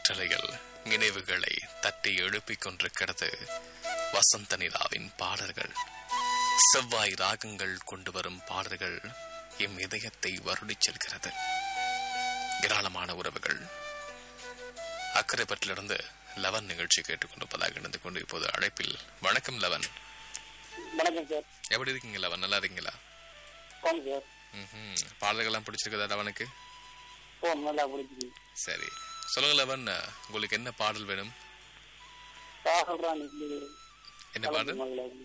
காற்றலைகள் நினைவுகளை தட்டி எழுப்பிக் கொண்டிருக்கிறது வசந்த நிலாவின் பாடல்கள் செவ்வாய் ராகங்கள் கொண்டு வரும் பாடல்கள் எம் இதயத்தை வருடிச் செல்கிறது ஏராளமான உறவுகள் அக்கரைப்பட்டிலிருந்து லவன் நிகழ்ச்சி கேட்டுக்கொண்டிருப்பதாக இணைந்து கொண்டு இப்போது அழைப்பில் வணக்கம் லவன் வணக்கம் சார் எப்படி இருக்கீங்க லவன் நல்லா இருக்கீங்களா போங்க சார் ம்ஹும். பாடல்கள்லாம் பிடிச்சிருக்குதா லவனுக்கு ஓ நல்லா பிடிச்சிருக்கு சரி சொல்லுங்க லவன் உங்களுக்கு என்ன பாடல் வேணும் காதல் ராணி இல்லையே என்ன பாடல்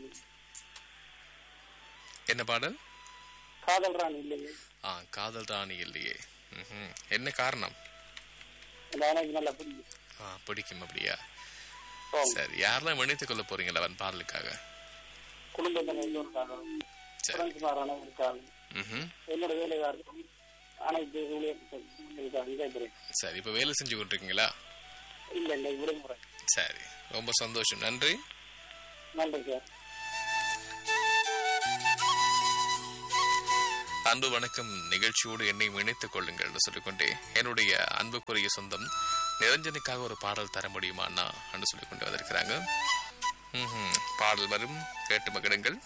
என்ன பாடல் காதல் ராணி இல்லையே ஆ காதல் ராணி இல்லையே ம்ஹும். என்ன காரணம் அந்த எனக்கு நல்லா பிடிக்கும் ஆ பிடிக்கும் அப்படியா போங்க சரி யாரெல்லாம் இணைத்துக் கொள்ள போறீங்க லவன் பாடலுக்காக குடும்பத்தில் எல்லோருக்காக சரி ஃப்ரெண்ட்ஸ்மார் அனைவருக்காக ம்ஹும். என்னோட வேலைக்காரர்கள் அனைத்து ஊழியர்களுக்காக விடைபெறேன் சரி இப்போ வேலை செஞ்சு கொண்டிருக்கீங்களா இல்லை இல்லை விடுமுறை சரி ரொம்ப சந்தோஷம் நன்றி நன்றி சார் அன்பு வணக்கம் நிகழ்ச்சியோடு என்னை இணைத்துக் கொள்ளுங்கள் என்று சொல்லிக்கொண்டே என்னுடைய அன்புக்குரிய சொந்தம் நிரஞ்சனுக்காக ஒரு பாடல் தர முடியுமா அண்ணா என்று சொல்லிக்கொண்டு வந்திருக்கிறாங்க ம்ஹும். பாடல் வரும் கேட்டு மகிழுங்கள்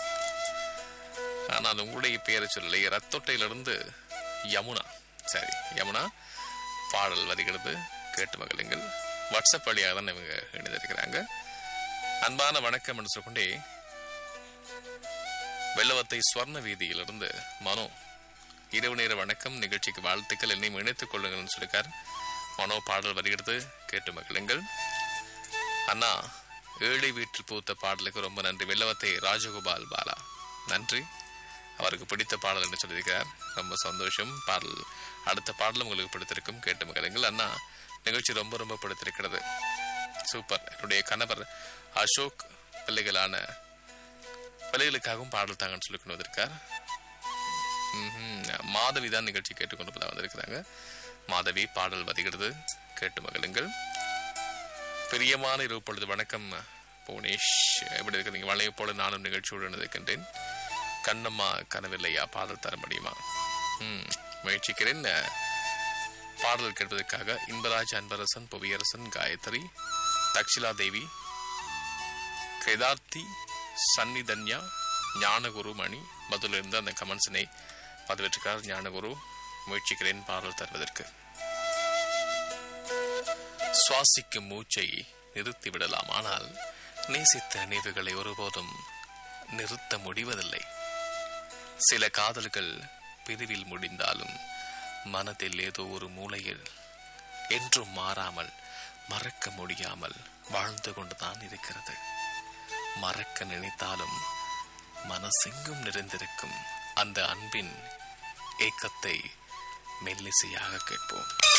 ஆனால் உங்களுடைய பெயரை சொல்லலை ரத்தொட்டையிலிருந்து யமுனா சரி யமுனா பாடல் வருகிறது கேட்டு மகிழுங்கள் வாட்ஸ்அப் வழியாக தான் இவங்க இணைந்திருக்கிறாங்க அன்பான வணக்கம் என்று சொல்லிக்கொண்டே வெள்ளவத்தை ஸ்வர்ண வீதியிலிருந்து மனோ இரவு நேர வணக்கம் நிகழ்ச்சிக்கு வாழ்த்துக்கள் என்னையும் இணைத்துக் கொள்ளுங்கள்னு சொல்லியிருக்கார் மனோ பாடல் வருகிறது கேட்டு மகிழுங்கள் அண்ணா ஏழை வீட்டில் பூத்த பாடலுக்கு ரொம்ப நன்றி வெள்ளவத்தை ராஜகோபால் பாலா நன்றி அவருக்கு பிடித்த பாடல் என்று சொல்லியிருக்கிறார் ரொம்ப சந்தோஷம் பாடல் அடுத்த பாடல் உங்களுக்கு பிடித்திருக்கும் கேட்டு மகிழுங்கள் அண்ணா நிகழ்ச்சி ரொம்ப ரொம்ப பிடித்திருக்கிறது சூப்பர் என்னுடைய கணவர் அசோக் பிள்ளைகளான பிள்ளைகளுக்காகவும் பாடல் தாங்கன்னு சொல்லி கொண்டு வந்திருக்கார் ம்ஹும். மாதவி தான் நிகழ்ச்சி கேட்டுக்கொண்டு வந்திருக்கிறாங்க மாதவி பாடல் வருகிறது கேட்டு மகிழுங்கள் பிரியமான இரவு பொழுது வணக்கம் புவனேஷ் எப்படி இருக்கிறீங்க வளைய போல நானும் நிகழ்ச்சியோடு இருக்கின்றேன் கண்ணம்மா கனவில்லையா பாடல் தர முடியுமா ம் முயற்சிக்கிறேன் பாடல் கேட்பதற்காக இன்பராஜ் அன்பரசன் புவியரசன் காயத்ரி தக்ஷிலா தேவி கிருதார்த்தி சன்னிதன்யா ஞானகுரு மணி பதிலிருந்து அந்த கமெண்ட்ஸினை பதிவேற்றுக்கார் ஞானகுரு முயற்சிக்கிறேன் பாடல் தருவதற்கு சுவாசிக்கும் மூச்சை நிறுத்தி விடலாம் ஆனால் நேசித்த நினைவுகளை ஒருபோதும் நிறுத்த முடிவதில்லை சில காதல்கள் பிரிவில் முடிந்தாலும் மனதில் ஏதோ ஒரு மூலையில் என்றும் மாறாமல் மறக்க முடியாமல் வாழ்ந்து கொண்டுதான் இருக்கிறது மறக்க நினைத்தாலும் மனசெங்கும் நிறைந்திருக்கும் அந்த அன்பின் ஏக்கத்தை மெல்லிசையாக கேட்போம்